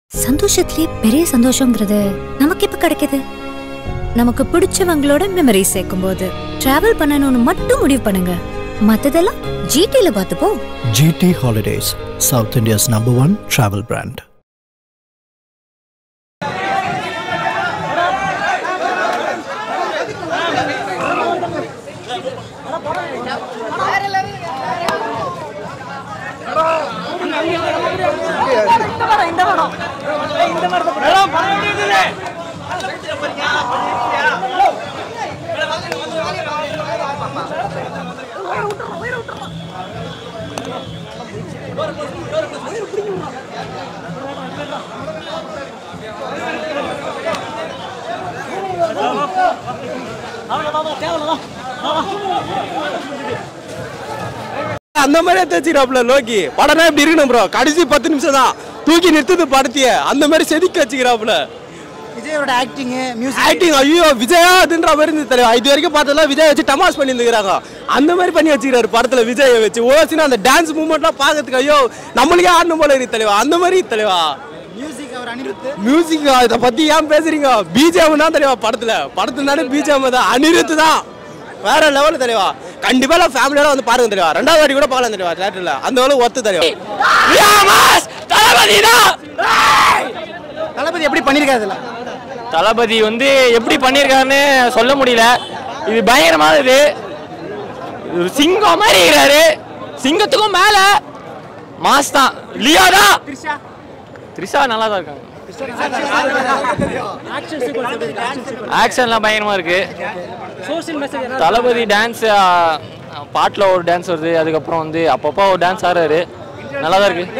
சந்தோஷத்திலே பெரிய சந்தோஷங்கிறது நமக்கு எப்ப கிடைக்குது நமக்கு பிடிச்சவங்களோட மெமரி சேர்க்கும் போது டிராவல் பண்ணணும்னு மட்டும் முடிவு பண்ணுங்க மத்ததெல்லாம் ஜிடில பார்த்துப்போம் GT Holidays, South India's number one travel brand. அந்த மாதிரியே தேய்ச்சிக்கிறாப்ல லோக்கி படம்னா இப்படி இருக்கணும் ப்ரோ கடைசி பத்து நிமிஷம் தான் தூக்கி நிறுத்துது படத்தைய அந்த மாதிரி செதுக்கி வச்சுக்கிறாப்ல விஜயோட ஆக்டிங் மியூசிக் ஆக்டிங் ஐயோ விஜயா அதுன்ற மாதிரி இருந்தது தலைவா இது வரைக்கும் பார்த்ததெல்லாம் விஜய் வச்சு டமாஸ் பண்ணி இருந்துக்கிறாங்க அந்த மாதிரி பண்ணி வச்சுக்கிறாரு படத்துல விஜயை வச்சு ஓசினா அந்த டான்ஸ் மூமெண்ட்லாம் பார்க்கறதுக்கு ஐயோ நம்மளுக்கே ஆடணும் போல இருக்கு தலைவா அந்த மாதிரி தலைவா மியூசிக் அவர் அனிருத் மியூசிக் இதை பத்தி ஏன் பேசுறீங்க பிஜிஎம் தான் தலைவா படத்துல படத்துல பிஜிஎம் தான் அனிருத்து தான் வேற லெவல் தலைவா கண்டிப்பா எல்லாம் ஃபேமிலியோட வந்து பாருங்க தலைவா ரெண்டாவது வாட்டி கூட பார்க்கலாம் தலைவா தேட்டர்ல அந்த அளவுக்கு ஒத்து தலைவா தளபதி எப்படி பண்ணிருக்காரு இதுல தளபதி வந்து எப்படி பண்ணியிருக்காருன்னு சொல்ல முடியல இது பயங்கரமானது ஒரு சிங்கம் மாதிரி இருக்கிறாரு சிங்கத்துக்கும் மேல மாஸ் தான் லியோ தான் த்ரிஷா நல்லா தான் இருக்காங்க ஆக்ஷன்லாம் பயங்கரமா இருக்கு தளபதி டான்ஸ் பாட்டில் ஒரு டான்ஸ் வருது அதுக்கப்புறம் வந்து அப்பப்போ ஒரு டான்ஸ் ஆடுறாரு நல்லா தான் இருக்கு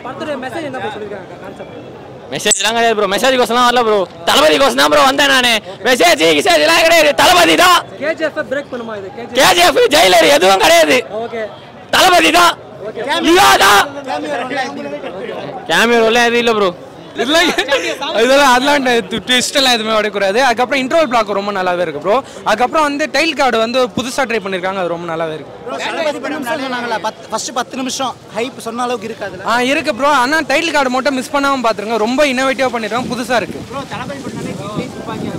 மெசேஜ்லாம் கிடையாது ப்ரோ மெசேஜ் கோசம் வரல ப்ரோ தளபதி கோசம் தான் ப்ரோ வந்தேன் நான் மெசேஜ் கிசேஜ் எல்லாம் கிடையாது தளபதி தான் கேஜிஎஃப் ஜெயிலர் எதுவும் கிடையாது தளபதி தான் லியோ தான் கேமியோ எல்லாம் எதுவும் இல்லை ப்ரோ இதெல்லாம் இதெல்லாம் அதெல்லாம் ட்விஸ்ட் எல்லாம் எதுவுமே உடைக்கூடாது அதுக்கப்புறம் இன்ட்ரோல் பிளாக் ரொம்ப நல்லாவே இருக்கு ப்ரோ அதுக்கப்புறம் வந்து டைல் கார்டு வந்து புதுசாக ட்ரை பண்ணியிருக்காங்க அது ரொம்ப நல்லாவே இருக்கு தளபதி படம் சொன்னாங்களா பத்து ஃபர்ஸ்ட் பத்து நிமிஷம் ஹைப் சொன்ன அளவுக்கு இருக்காதுல ஆ இருக்கு ப்ரோ ஆனால் டைல் கார்டு மட்டும் மிஸ் பண்ணாமல் பார்த்துருங்க ரொம்ப இன்னோவேட்டிவாக பண்ணிருக்காங்க புதுசாக இருக்கு ப்ரோ தளபதி படம்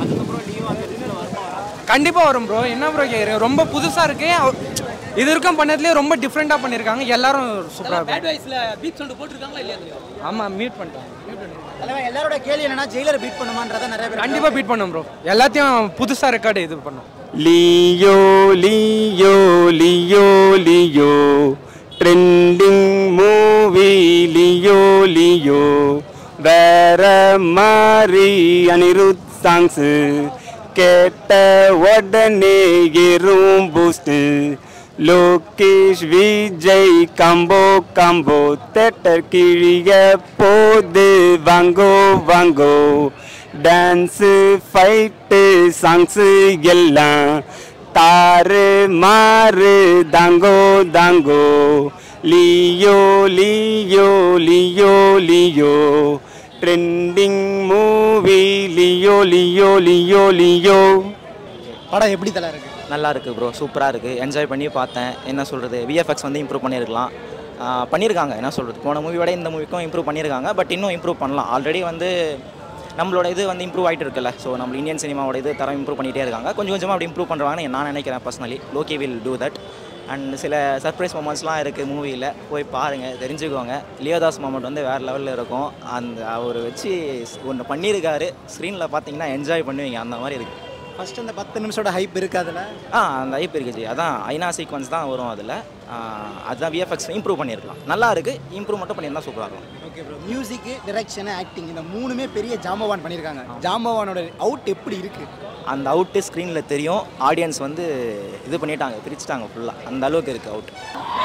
கண்டிப்பாக வரும் ப்ரோ என்ன ப்ரோ கேட்குறீங்க ரொம்ப புதுசாக இருக்கு அவ- இது வரைக்கும் பண்ணதுலேயே ரொம்ப டிஃப்ரெண்ட்டாக பண்ணியிருக்காங்க எல்லாரும் சூப்பராக இருக்கும் ஆமாம் மீட் பண்ணிட்டாங்க தலைவன் எல்லாரோட கேள்வி என்னன்னா ஜெயிலர் பீட் பண்ணுமான்றத நிறைய பேர் கண்டிப்பாக பீட் பண்ணும் ப்ரோ எல்லாத்தையும் புதுசாக ரெக்கார்டு இது பண்ணும் Leo Leo Leo Leo trending movie Leo Leo வேற மாதிரி அனிருத் சாங்ஸு கேட்ட உடனே எறும் boost Lokesh Vijay combo combo theatre கிழிய போது வாங்கோ வாங்கோ டான்ஸு ஃபைட்டு சாங்ஸு எல்லாம் தாறு மாறு தாங்கோ தாங்கோ Leo Leo Leo Leo trending movie Leo Leo Leo Leo படம் எப்படி தலை இருக்கு நல்லா இருக்கு ப்ரோ சூப்பராக இருக்குது என்ஜாய் பண்ணி பார்த்தேன் என்ன சொல்கிறது விஎஃப்எக்ஸ் வந்து இம்ப்ரூவ் பண்ணியிருக்கலாம் ஆஹ் பண்ணியிருக்காங்க என்ன சொல்கிறது போன மூவியோட இந்த மூவிக்கும் இம்ப்ரூவ் பண்ணியிருக்காங்க பட் இன்னும் இம்ப்ரூவ் பண்ணலாம் ஆல்ரெடி வந்து நம்மளோட இது வந்து இம்ப்ரூவ் ஆகிட்டு இருக்குல்ல ஸோ நம்ம இந்தியன் சினிமாவோட இது தரம் இம்ப்ரூவ் பண்ணிகிட்டே இருக்காங்க கொஞ்சம் கொஞ்சமாக அப்படி இம்ப்ரூவ் பண்ணுறாங்கன்னு நான் நினைக்கிறேன் personally Loki will do that and சில சர்ப்ரைஸ் மூமெண்ட்ஸ்லாம் இருக்குது மூவியில் போய் பாருங்கள் தெரிஞ்சுக்கோங்க லியோதாஸ் மூமெண்ட் வந்து வேறு லெவலில் இருக்கும் அந்த அவர் வச்சு ஒன்று பண்ணியிருக்காரு ஸ்க்ரீனில் பார்த்தீங்கன்னா என்ஜாய் பண்ணுவீங்க அந்த மாதிரி இருக்குது ஃபர்ஸ்ட் அந்த பத்து நிமிஷோட ஹைப் இருக்காதுல ஆ அந்த ஐப் இருக்குது அதான் ஐநா சீக்வன்ஸ் தான் வரும் அதில் அதுதான் விஎஃப்எக்ஸ் இம்ப்ரூவ் பண்ணியிருக்கலாம் நல்லா இருக்குது இம்ப்ரூவ் மட்டும் பண்ணியிருந்தா சூப்பராக இருக்கும் okay bro music direction acting இந்த மூணுமே பெரிய ஜாம்பவான் பண்ணியிருக்காங்க ஜாம்பவானோட அவுட் எப்படி இருக்கு அந்த அவுட்டு ஸ்க்ரீனில் தெரியும் ஆடியன்ஸ் வந்து இது பண்ணிட்டாங்க பிரிச்சுட்டாங்க ஃபுல்லாக அந்த அளவுக்கு இருக்குது அவுட்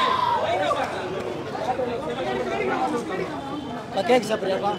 கேக் சாப்பிட்றியாப்பா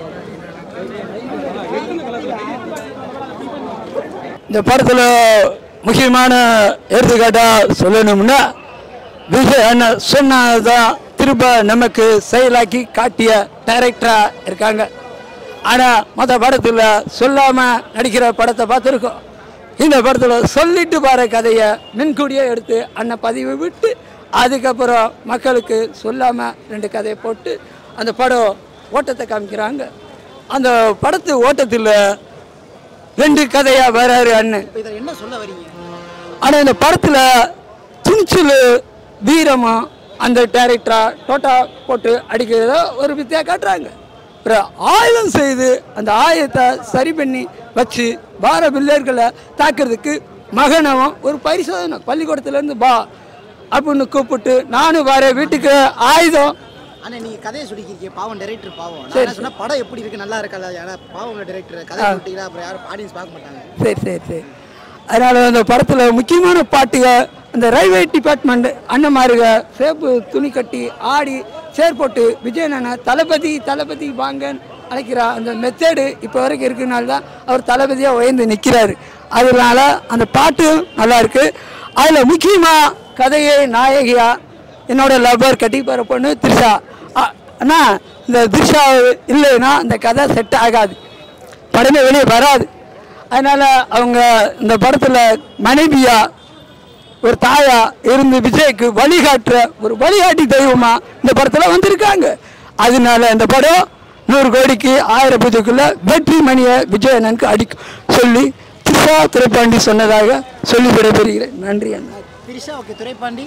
இந்த படத்தில் முக்கியமான எடுத்துக்காட்டாக சொல்லணும்னா விஜய் அண்ணன் சொன்னதான் திரும்ப நமக்கு செயலாக்கி காட்டிய டைரக்டராக இருக்காங்க ஆனால் மற்ற படத்தில் சொல்லாமல் நடிக்கிற படத்தை பார்த்துருக்கோம் இந்த படத்தில் சொல்லிட்டு பாரு கதையை முன்கூடியே எடுத்து அண்ணன் பதிவு விட்டு அதுக்கப்புறம் மக்களுக்கு சொல்லாமல் ரெண்டு கதையை போட்டு அந்த படம் ஓட்டத்தை காமிக்கிறாங்க அந்த படத்து ஓட்டத்தில் ரெண்டு கதையாக வராரு அண்ணன் இப்போ இதை என்ன சொல்ல வரீங்க ஆனால் இந்த படத்தில் துணிச்சல் வீரமாக அந்த டேரக்டரா டோட்டா போட்டு அடிக்கிறத ஒரு வித்தியா காட்டுறாங்க ஒரு ஆயுதம் செய்து அந்த ஆயுதத்தை சரி பண்ணி வச்சு பார பிள்ளைகளை தாக்குறதுக்கு மகனவன் ஒரு பரிசோதனை பள்ளிக்கூடத்துலேருந்து பா அப்படின்னு கூப்பிட்டு நானும் வரேன் வீட்டுக்கு ஆயுதம் ஆனா நீங்க கதையை சொல்லிக்கிறீங்க பாவம் டைரக்டர் பாவம் நான் சரி, என்ன சொன்னா படம் எப்படி இருக்கு நல்லா இருக்கா ஏன்னா பாவம் டைரக்டர் கதை ஆ. சொல்லிட்டீங்கன்னா அப்புறம் யாரும் ஆடியன்ஸ் பார்க்க மாட்டாங்க சரி சரி சரி அதனால் அந்த படத்தில் முக்கியமான பாட்டுக அந்த ரயில்வே டிபார்ட்மெண்ட் அண்ணமாருக சேப்பு துணி கட்டி ஆடி சேர் போட்டு விஜயனனை தளபதி தளபதி வாங்கன்னு அழைக்கிறா அந்த மெத்தேடு இப்போ வரைக்கும் இருக்கனால தான் அவர் தளபதியாக உயர்ந்து நிற்கிறாரு அதனால அந்த பாட்டு நல்லா இருக்கு அதில் முக்கியமாக கதையே நாயகியா என்னோட லவர் கட்டி போகிற பொண்ணு த்ரிஷா அ- அண்ணா இந்த த்ரிஷா இல்லைன்னா அந்த கதை செட் ஆகாது படமே வெளியே வராது அதனால அவங்க இந்த படத்துல மனைவியா ஒரு தாயா இருந்து விஜய்க்கு வழிகாட்டுற ஒரு வழிகாட்டி தெய்வமா இந்த படத்துல வந்திருக்காங்க அதனால இந்த படம் நூறு கோடிக்கு ஆயிரம் பூஜைக்குள்ள வெற்றி மணியை விஜய் அண்ணனுக்கு அடி சொல்லி திரிஷா திரைப்பாண்டி சொன்னதாக சொல்லி விடைபெறுகிறேன் நன்றி அண்ணா திரிஷா ஓகே துரைப்பாண்டி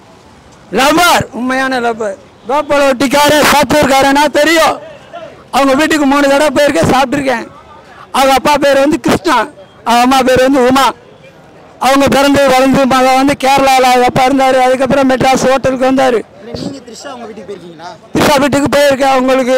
லவர் உண்மையான லவர் கோபால ஒட்டிக்கார சாத்தூர்காரனா தெரியும் அவங்க வீட்டுக்கு மூணு தடவை போயிருக்கேன் சாப்பிட்ருக்கேன் அவங்க அப்பா பேர் வந்து கிருஷ்ணா அவங்க அம்மா பேர் வந்து உமா அவங்க பிறந்து வளர்ந்து மகன் வந்து கேரளாவில் அவங்க அப்பா இருந்தார் அதுக்கப்புறம் மெட்ராஸ் ஹோட்டலுக்கு வந்தார் இல்லை நீங்க திரிஷா உங்க வீட்டுக்கு போயிருக்கீங்களா திரிஷா வீட்டுக்கு போயிருக்கேன் அவங்களுக்கு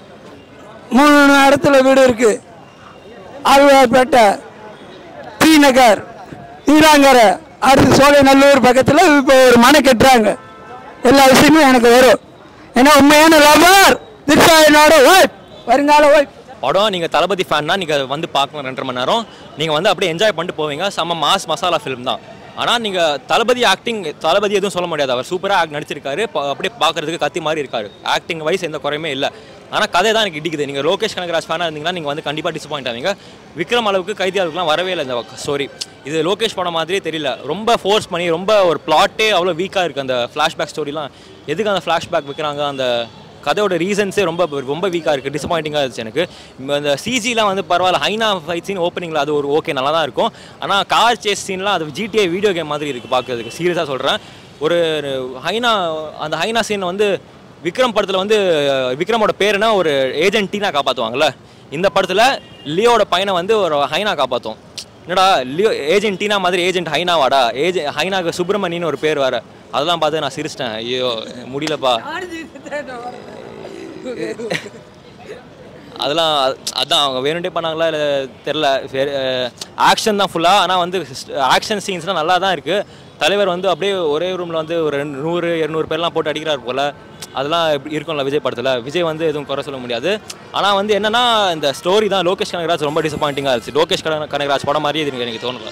மூணு இடத்துல வீடு இருக்கு ஆழ்வார்பேட்டை டி நகர் ஈராங்கரை அடுத்து சோலைநல்லூர் பக்கத்தில் இப்போ ஒரு மனை கட்டுறாங்க எல்லா விஷயமும் எனக்கு வரும் ஏன்னா உண்மையான லவர் திரிஷா என்னோட ஒய்ஃப் வருங்கால ஒய்ஃப் படம் நீங்கள் தளபதி ஃபேன்னா நீங்கள் வந்து பார்க்கணும் ரெண்டரை மணி நேரம் நீங்கள் வந்து அப்படியே என்ஜாய் பண்ணிட்டு போவீங்க செம்ம மாஸ் மசாலா ஃபிலிம் தான் ஆனால் நீங்கள் தளபதி ஆக்டிங் தளபதி எதுவும் சொல்ல முடியாது அவர் சூப்பராக ஆக்ட் நடிச்சிருக்காரு ப- அப்படியே பார்க்கறதுக்கு கத்தி மாதிரி இருக்காரு ஆக்டிங் வைஸ் எந்த குறையுமே இல்லை ஆனால் கதை தான் எனக்கு இடிக்குது நீங்கள் லோகேஷ் கனகராஜ் ஃபேனாக இருந்தீங்கன்னா நீங்கள் வந்து கண்டிப்பாக டிசப்பாயிண்ட் ஆவீங்க விக்ரம் அளவுக்கு கைதியாளுக்குலாம் வரவே இல்லை இந்த ஸ்டோரி இது லோகேஷ் படம் மாதிரியே தெரியல ரொம்ப ஃபோர்ஸ் பண்ணி ரொம்ப ஒரு பிளாட்டே அவ்வளோ வீக்காக இருக்குது அந்த ஃப்ளாஷ்பேக் ஸ்டோரிலாம் எதுக்கு அந்த ஃப்ளாஷ்பேக் வைக்கிறாங்க அந்த கதையோட ரீசன்ஸே ரொம்ப ரொம்ப வீக்காக இருக்குது டிசப்பாயிண்டிங்காக இருந்துச்சு எனக்கு இந்த- இந்த சிஜிலாம் வந்து பரவாயில்ல ஹைனா ஃபைட் சீன் ஓப்பனிங்கில் அது ஒரு ஓகே நல்லா தான் இருக்கும் ஆனால் கார் சேஸ் சீன்லாம் அது ஜிடிஏ வீடியோ கேம் மாதிரி இருக்குது பார்க்கறதுக்கு சீரியஸாக சொல்கிறேன் ஒரு ஹைனா அந்த ஹைனா சீன் வந்து விக்ரம் படத்தில் வந்து விக்ரமோட பேருனா ஒரு ஏஜென்ட் டீனா காப்பாற்றுவாங்கல்ல இந்த படத்தில் லியோட பையனை வந்து ஒரு ஹைனா காப்பாற்றும் என்னடா லியோ ஏஜென்ட் டீனா மாதிரி ஏஜென்ட் ஹைனாவாடா ஏஜெ ஹைனாக்கு சுப்பிரமணியன்னு ஒரு பேர் வேறு அதெல்லாம் பார்த்து நான் சிரிச்சிட்டேன் ஐயோ முடியலப்பா அதெல்லாம் அ- அதான் அவங்க வேணுண்டே பண்ணாங்களா இல்லை தெரில ஆக்ஷன் தான் ஃபுல்லாக ஆனால் வந்து ஆக்ஷன் சீன்ஸ்லாம் நல்லா தான் இருக்குது தலைவர் வந்து அப்படியே ஒரே ரூமில் வந்து ஒரு ரெண்டு நூறு இரநூறு பேர்லாம் போட்டு அடிக்கிறார் போல் அதெல்லாம் இப்படி இருக்கும்ல விஜய் படத்தில் விஜய் வந்து எதுவும் குறை சொல்ல முடியாது ஆனால் வந்து என்னன்னா இந்த ஸ்டோரி தான் லோகேஷ் கனகராஜ் ரொம்ப டிசப்பாயிண்டிங்காக இருந்துச்சு லோகேஷ் கன- கனகராஜ் படம் மாதிரியே இது எனக்கு தோணல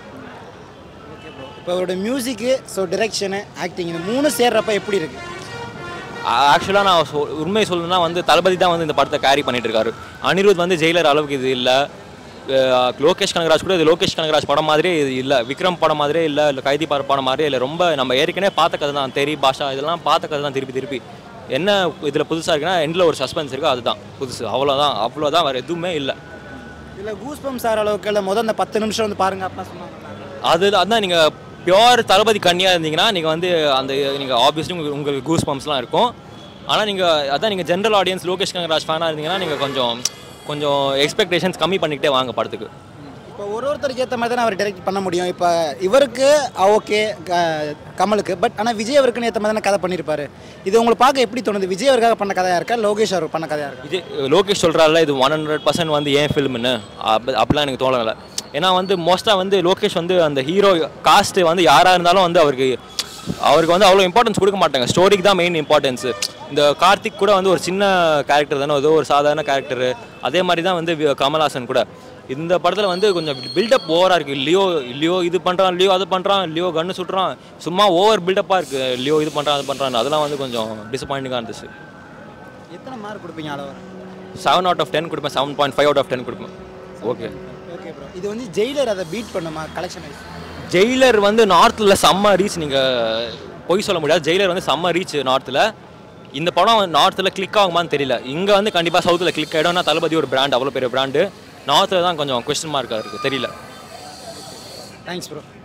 இப்போ அவரோட மியூசிக்கு ஸோ டிரெக்ஷனு ஆக்டிங் இந்த மூணு சேர்றப்ப எப்படி இருக்கு ஆக்சுவலாக நான் சொ உண்மை சொல்லணும்னா வந்து தளபதி தான் வந்து இந்த படத்தை கேரி பண்ணிட்டு இருக்காரு அனிருத் வந்து ஜெயிலர் அளவுக்கு இது இல்லை லோகேஷ் கனகராஜ் கூட இது லோகேஷ் கனகராஜ் படம் மாதிரியே இது இல்லை விக்ரம் படம் மாதிரியே இல்லை இல்லை கைதி பட படம் மாதிரியே இல்லை ரொம்ப நம்ம ஏற்கனவே பார்த்த கதை தான் தெரி பாஷா இதெல்லாம் பார்த்த கதை தான் திருப்பி திருப்பி என்ன இதில் புதுசாக இருக்குன்னா எண்டில் ஒரு சஸ்பென்ஸ் இருக்குது அதுதான் புதுசு அவ்வளோதான் அவ்வளோதான் வேறு எதுவுமே இல்லை இல்லை கூஸ்பம் சார் அளவுக்கு இல்லை முதல் அந்த பத்து நிமிஷம் வந்து பாருங்க அப்படிலாம் சொன்னாங்க அது அதான் நீங்கள் பியோர் தளபதி கண்ணியாக இருந்தீங்கன்னா நீங்கள் வந்து அந்த நீங்கள் ஆப்வியஸ்லி உங்களுக்கு உங்களுக்கு கூஸ் பம்ப்ஸ்லாம் இருக்கும் ஆனால் நீங்கள் அதான் நீங்கள் ஜென்ரல் ஆடியன்ஸ் லோகேஷ் கனகராஜ் ஃபேனாக இருந்தீங்கன்னா நீங்கள் கொஞ்சம் கொஞ்சம் எக்ஸ்பெக்டேஷன்ஸ் கம்மி பண்ணிக்கிட்டே வாங்க படத்துக்கு இப்போ ஒரு ஒருத்தருக்கு ஏற்ற மாதிரி தான் அவர் டைரக்ட் பண்ண முடியும் இப்போ இவருக்கு ஓகே கமலுக்கு பட் ஆனால் விஜய் அவருக்குன்னு ஏற்ற மாதிரி தானே கதை பண்ணியிருப்பாரு இது உங்களுக்கு பார்க்க எப்படி தோணுது விஜய் அவருக்காக பண்ண கதையாக இருக்கா லோகேஷ் அவர் பண்ண கதையாக இருக்கா விஜய் லோகேஷ் சொல்கிறாருல இது ஒன் ஹண்ட்ரட் பர்சன்ட் வந்து ஏன் ஃபில்ம்னு அப்ப அப்படிலாம் எனக்கு தோணலை ஏன்னா வந்து மோஸ்ட்டாக வந்து லோகேஷ் வந்து அந்த ஹீரோ காஸ்ட்டு வந்து யாராக இருந்தாலும் வந்து அவருக்கு அவருக்கு வந்து அவ்வளோ இம்பார்ட்டன்ஸ் கொடுக்க மாட்டாங்க ஸ்டோரிக்கு தான் மெயின் இம்பார்ட்டன்ஸ் இந்த கார்த்திக் கூட வந்து ஒரு சின்ன கேரக்டர் தானே ஏதோ ஒரு சாதாரண கேரக்டர் அதே மாதிரி தான் வந்து வி- கமல்ஹாசன் கூட இந்த படத்தில் வந்து கொஞ்சம் பில்டப் ஓவராக இருக்குது லியோ லியோ இது பண்ணுறான் லியோ அது பண்ணுறான் லியோ கன்று சுட்டுறான் சும்மா ஓவர் பில்டப்பாக இருக்குது லியோ இது பண்ணுறான் அது பண்ணுறான் அதெல்லாம் வந்து கொஞ்சம் டிசப்பாயிண்டிங்காக இருந்துச்சு எத்தனை மார்க் கொடுப்பீங்க அளவர் செவன் அவுட் ஆஃப் டென் கொடுப்பேன் seven point five out of ten கொடுப்பேன் ஓகே ஓகே ப்ரோ இது வந்து ஜெயிலர் அதை பீட் பண்ணுமா கலெக்ஷன் வைஸ் ஜெயிலர் வந்து நார்த்தில் செம்ம ரீச் நீங்கள் பொய் சொல்ல முடியாது ஜெயிலர் வந்து செம்ம ரீச் நார்த்தில் இந்த படம் நார்த்தில் கிளிக் ஆகுமான்னு தெரியல இங்கே வந்து கண்டிப்பாக சவுத்தில் கிளிக் ஆகிடும்னா தளபதி ஒரு பிராண்ட் அவ்வளோ பெரிய பிராண்டு நார்த்தில் தான் கொஞ்சம் கொஸ்டின் மார்க்காக இருக்குது தெரியல தேங்க்ஸ் ப்ரோ